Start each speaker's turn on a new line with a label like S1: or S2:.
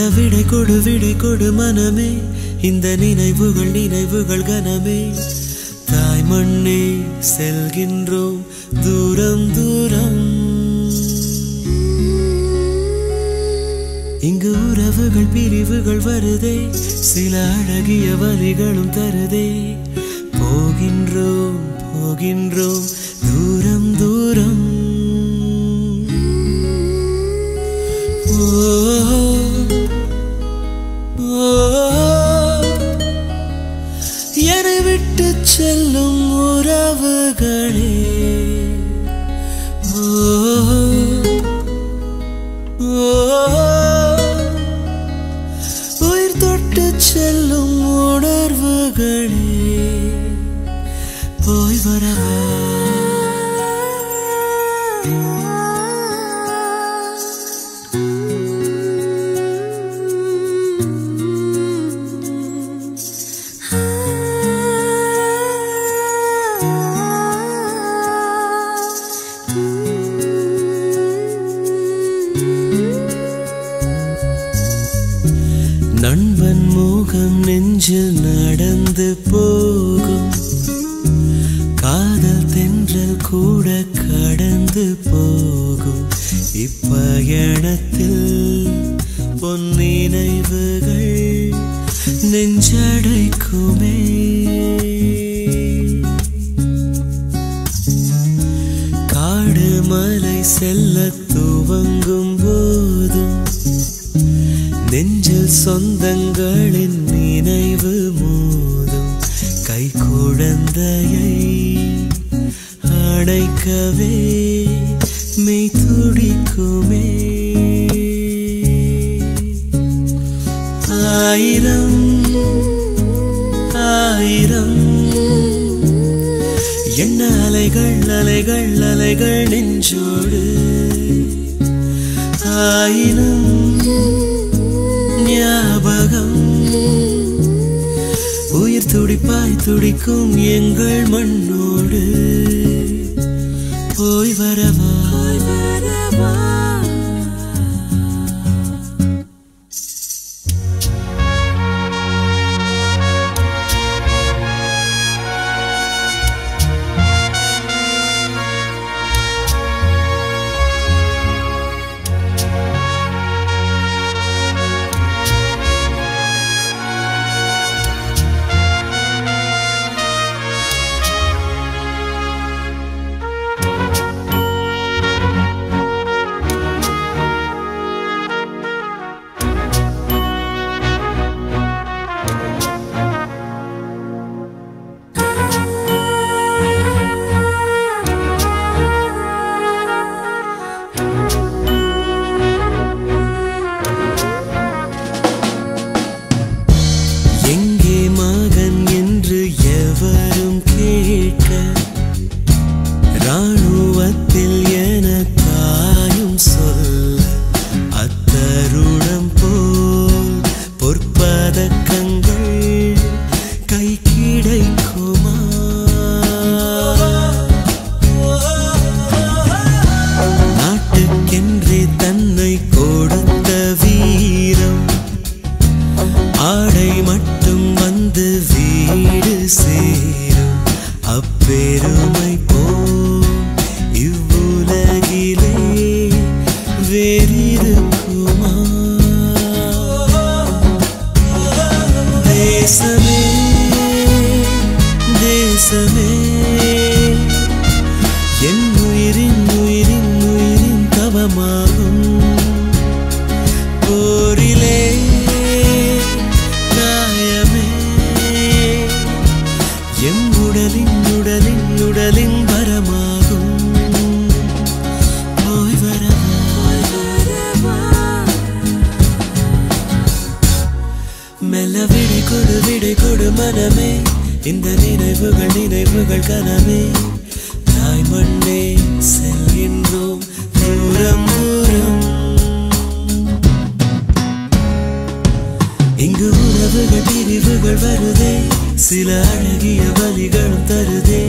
S1: விடை கொடு விடை கொடு மனமே இந்த நினைவுகள் நினைவுகள் கனமே தாய் மண்ணே செல்கின்றோம் தூரம் தூரம் இங்கு உறவுகள் பிரிவுகள் வருதே சில அழகிய வரிகளும் தருதே போகின்றோம் போகின்றோம் தூரம் தூரம் ஓ, ஓ, என்னை விட்டு செல்லும் உறவுகளே ஓ உயிர் தொட்டு செல்லும் உணர்வுகளே போய் வரவா நண்பன் முகம் நெஞ்சில் நடந்து போகும் காதல் தென்றல் கூட கடந்து போகும் இப்பயணத்தில் பொன்னினைவுகள் நெஞ்சடைக்குமே காடு மலை செல்ல துவங்கும் போதும் நெஞ்சில் சொந்தங்களின் நினைவு மோதும் கை குழந்தையை அணைக்கவே மெய் துடிக்குமே ஆயிரம் ஆயிரம் என்ன அலைகள் அலைகள் அலைகள் நெஞ்சோடு ஆயினும் ஞாபகம் உயிர் துடிப்பாய் துடிக்கும் எங்கள் மண்ணோடு போய் வரவா வரவா எங்கே மகன் என்று எவரும் கேட்க ராணுவத்தில் என தாயும் சொல்ல அத்தருணம் போல் பொற்பதக்கங்கள் கை கிடைக்குமா நாட்டுக்கென்றே தன்னை கொடுத்த வீரம் ஆடை மட்டும் வந்து வீடு சேரும் அப்பெருமை போ இவ்வுலகிலே வேறிருக்குமா தேசமே தேசமே என் உயிரின் உயிரின் உயிரின் தவமாகும் போரிலே காயமே எம் உடலின் உடலின் உடலின் வரமாகும் போய் வரவா மெல்ல விடை கொடு விடை கொடு மனமே இந்த நினைவுகள் நினைவுகள் கனமே தாய் மண்ணே செல்கின்றோம் தூரம் தூரம் இங்கு உறவுகள் பிரிவுகள் வருதே சில அழகிய வழிகளும் தருதே